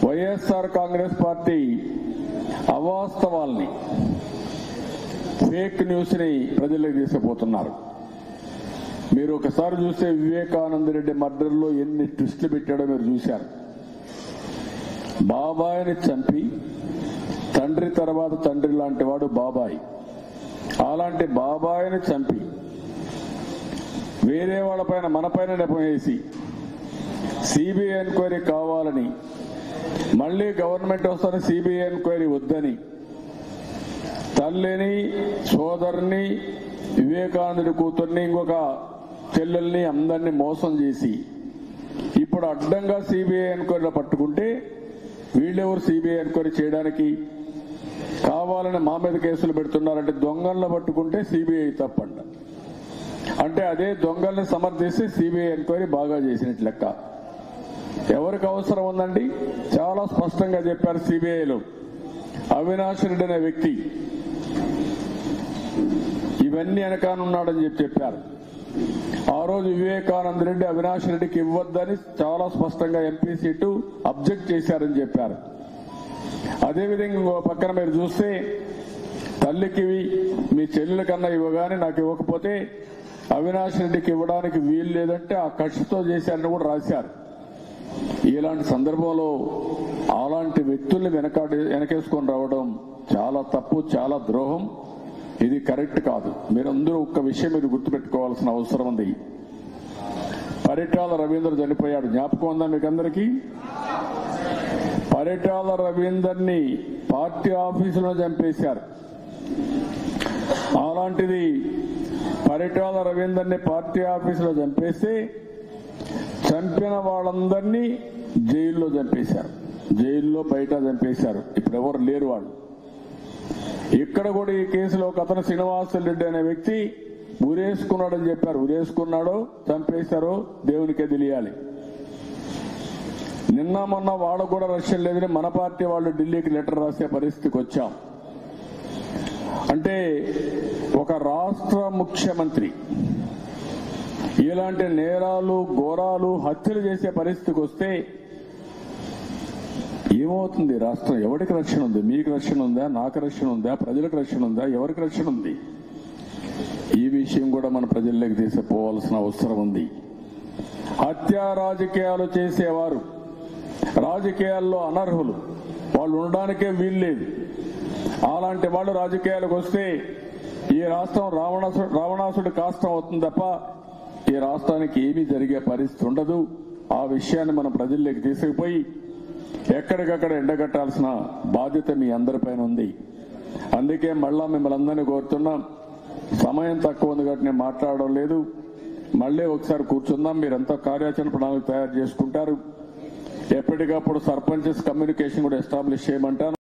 YSR Congress party అవాస్తవాల్ని fake news ని ప్రజలకు తీసుకుపోతున్నారు మీరు ఒకసారి చూస్తే వివేకానంద రెడ్డి మర్డర్లో ఎన్ని ట్విస్టులు పెట్టాడో మీరు చూశారు బాబాయిని చంపి తండ్రి తర్వాత తండ్రి లాంటి వాడు బాబాయ్ అలాంటి బాబాయిని చంపి వేరే వాళ్ళపైన మనపైన నెపం వేసి సిబిఐ ఎంక్వైరీ కావాలని మళ్ళీ గవర్నమెంట్ వస్తానే సిబిఐ ఎంక్వైరీ వద్దని తల్లిని సోదరుని వివేకానందుడి కూతుర్ని ఇంకొక చెల్లెల్ని అందరినీ మోసం చేసి ఇప్పుడు అడ్డంగా సిబిఐ ఎంక్వైరీలో పట్టుకుంటే వీళ్ళెవరు సిబిఐ ఎంక్వైరీ చేయడానికి కావాలని మా మీద కేసులు పెడుతున్నారంటే దొంగలను పట్టుకుంటే సిబిఐ తప్పంట అంటే అదే దొంగల్ని సమర్థిస్తే సిబిఐ ఎంక్వైరీ బాగా చేసినట్లు లెక్క ఎవరికి అవసరం ఉందండి చాలా స్పష్టంగా చెప్పారు సిబిఐలో అవినాష్ రెడ్డి అనే వ్యక్తి ఇవన్నీ వెనకానున్నాడని చెప్పి చెప్పారు ఆ రోజు వివేకానంద రెడ్డి అవినాష్ రెడ్డికి ఇవ్వద్దని చాలా స్పష్టంగా ఎంపీ సీటు అబ్జెక్ట్ చేశారని చెప్పారు అదేవిధంగా ఇంకో పక్కన మీరు చూస్తే తల్లికి మీ చెల్లెల కన్నా ఇవ్వగానే నాకు ఇవ్వకపోతే అవినాష్ రెడ్డికి ఇవ్వడానికి వీలు లేదంటే ఆ కక్షతో చేశారని కూడా రాశారు ఇలాంటి సందర్భంలో అలాంటి వ్యక్తుల్ని వెనకాడి వెనకేసుకొని రావడం చాలా తప్పు చాలా ద్రోహం ఇది కరెక్ట్ కాదు మీరందరూ ఒక్క విషయం మీరు గుర్తుపెట్టుకోవాల్సిన అవసరం ఉంది పరిటాల రవీంద్ర చనిపోయాడు జ్ఞాపకం ఉందా మీకు అందరికీ పరిటాల రవీందర్ని పార్టీ ఆఫీసులో చంపేశారు అలాంటిది పరిటాల రవీందర్ని పార్టీ ఆఫీసులో చంపేస్తే చంపిన వాళ్ళందరినీ జైల్లో చంపేశారు జైల్లో బయట చంపేశారు ఇప్పుడు ఎవరు లేరు వాళ్ళు ఇక్కడ కూడా ఈ కేసులో ఒక అతను శ్రీనివాసులు రెడ్డి అనే వ్యక్తి ఉరేసుకున్నాడని చెప్పారు ఉరేసుకున్నాడో చంపేశారో దేవునికే తెలియాలి నిన్న మొన్న వాళ్ళకు కూడా రష్యం లేదని మన పార్టీ వాళ్ళు ఢిల్లీకి లెటర్ రాసే పరిస్థితికి వచ్చాం అంటే ఒక రాష్ట్ర ముఖ్యమంత్రి ఇలాంటి నేరాలు ఘోరాలు హత్యలు చేసే పరిస్థితికి వస్తే ఏమవుతుంది రాష్ట్రం ఎవరికి రక్షణ ఉంది మీకు రక్షణ ఉందా నాకు రక్షణ ఉందా ప్రజలకు రక్షణ ఉందా ఎవరికి రక్షణ ఉంది ఈ విషయం కూడా మన ప్రజల్లోకి తీసుకుపోవాల్సిన అవసరం ఉంది హత్యా రాజకీయాలు చేసేవారు రాజకీయాల్లో అనర్హులు వాళ్ళు ఉండడానికే వీల్లేదు అలాంటి వాళ్ళు రాజకీయాలకు వస్తే ఈ రాష్ట్రం రావణాసు రావణాసుడి కాష్టం అవుతుంది తప్ప ఈ రాష్ట్రానికి ఏమీ జరిగే పరిస్థితి ఉండదు ఆ విషయాన్ని మనం ప్రజల్లోకి తీసుకుపోయి ఎక్కడికక్కడ ఎండగట్టాల్సిన బాధ్యత మీ అందరిపైన ఉంది అందుకే మళ్ళా మిమ్మల్ని అందరినీ కోరుతున్నాం సమయం తక్కువ ఉంది కాబట్టి నేను మాట్లాడడం లేదు మళ్ళీ ఒకసారి కూర్చుందాం మీరంతా కార్యాచరణ ప్రణాళిక తయారు చేసుకుంటారు ఎప్పటికప్పుడు సర్పంచెస్ కమ్యూనికేషన్ కూడా ఎస్టాబ్లిష్ చేయమంటాను